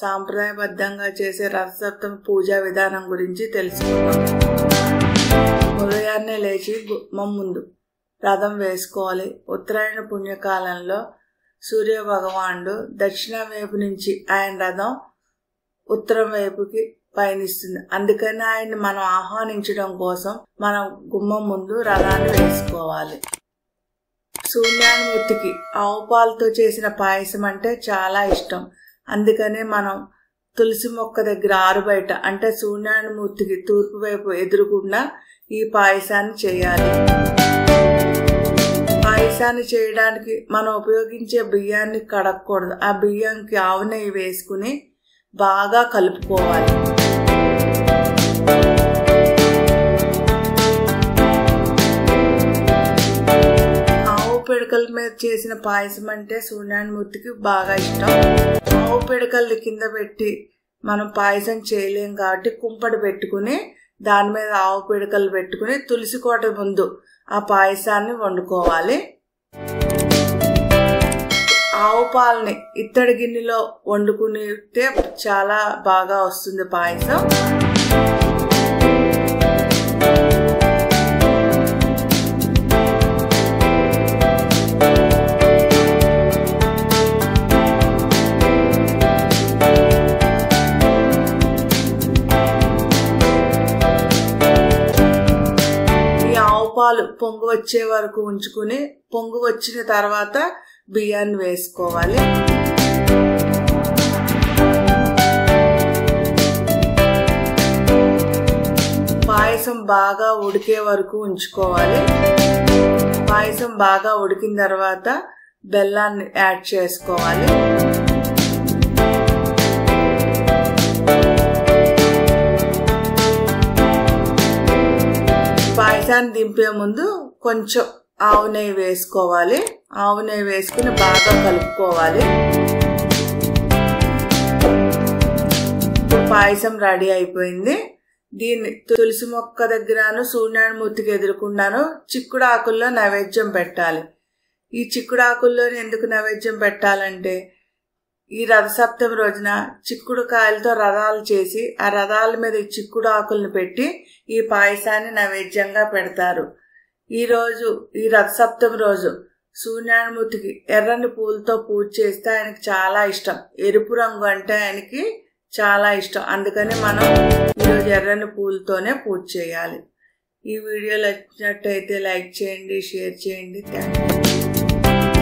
సాంప్రదాయబద్ధంగా చేసే రథసప్తమి పూజా విధానం గురించి తెలుసుకుందాం ఉదయాన్నే లేచి గుమ్మం ముందు రథం వేసుకోవాలి ఉత్తరాయణ పుణ్యకాలంలో సూర్య భగవానుడు దక్షిణ వైపు నుంచి ఆయన రథం ఉత్తరం వైపుకి పయనిస్తుంది అందుకని ఆయన్ని మనం ఆహ్వానించడం కోసం మనం గుమ్మం ముందు రథాన్ని వేసుకోవాలి సూర్యానుమూర్తికి ఆవు పాలతో చేసిన పాయసం అంటే చాలా ఇష్టం అందుకనే మనం తులసి మొక్క దగ్గర ఆరు బయట అంటే సూర్యానుమూర్తికి తూర్పు వైపు ఎదురుకుండా ఈ పాయసాన్ని చేయాలి పాయసాన్ని చేయడానికి మనం ఉపయోగించే బియ్యాన్ని కడగకూడదు ఆ బియ్యంకి ఆవు నెయ్యి వేసుకుని బాగా కలుపుకోవాలి ఆవు పిడకల మీద చేసిన పాయసం అంటే సూర్యానుమూర్తికి బాగా ఇష్టం ఆవు పిడకల్ని కింద పెట్టి మనం పాయసం చేయలేం కాబట్టి కుంపడి పెట్టుకుని దాని మీద ఆవు పిడకలు పెట్టుకుని తులసి కోట ముందు ఆ పాయసాన్ని వండుకోవాలి ఆవు పాలని ఇత్తడి గిన్నెలో వండుకునితే చాలా బాగా వస్తుంది పాయసం ఈ ఆవు పాలు పొంగు వచ్చే వరకు ఉంచుకుని పొంగు వచ్చిన తర్వాత బియ్యాన్ని వేసుకోవాలి పాయసం బాగా ఉడికే వరకు ఉంచుకోవాలి పాయసం బాగా ఉడికిన తర్వాత బెల్లాన్ని యాడ్ చేసుకోవాలి పాయసాన్ని దింపే ముందు కొంచెం ఆవు నెయ్యి వేసుకోవాలి ఆవు నెయ్యి వేసుకుని బాగా కలుపుకోవాలి పాయసం రెడీ అయిపోయింది దీన్ని తులసి మొక్క దగ్గరను సూర్యనారాయణమూర్తికి ఎదురుకుండాను చిక్కుడు ఆకుల్లో నైవేద్యం పెట్టాలి ఈ చిక్కుడు ఆకుల్లోని ఎందుకు నైవేద్యం పెట్టాలంటే ఈ రథసప్తమి రోజున చిక్కుడు కాయలతో రథాలు చేసి ఆ రథాల మీద ఈ చిక్కుడు ఆకుల్ని పెట్టి ఈ పాయసాన్ని నైవేద్యంగా పెడతారు ఈ రోజు ఈ రథసప్తమి రోజు సూర్యనారాయణమూర్తికి ఎర్రని పూలతో పూజ చేస్తే ఆయనకి చాలా ఇష్టం ఎరుపు రంగు అంటే ఆయనకి చాలా ఇష్టం అందుకని మనం ఈరోజు ఎర్రని పూలతోనే పూజ చేయాలి ఈ వీడియో నచ్చినట్టయితే లైక్ చేయండి షేర్ చేయండి థ్యాంక్ యూ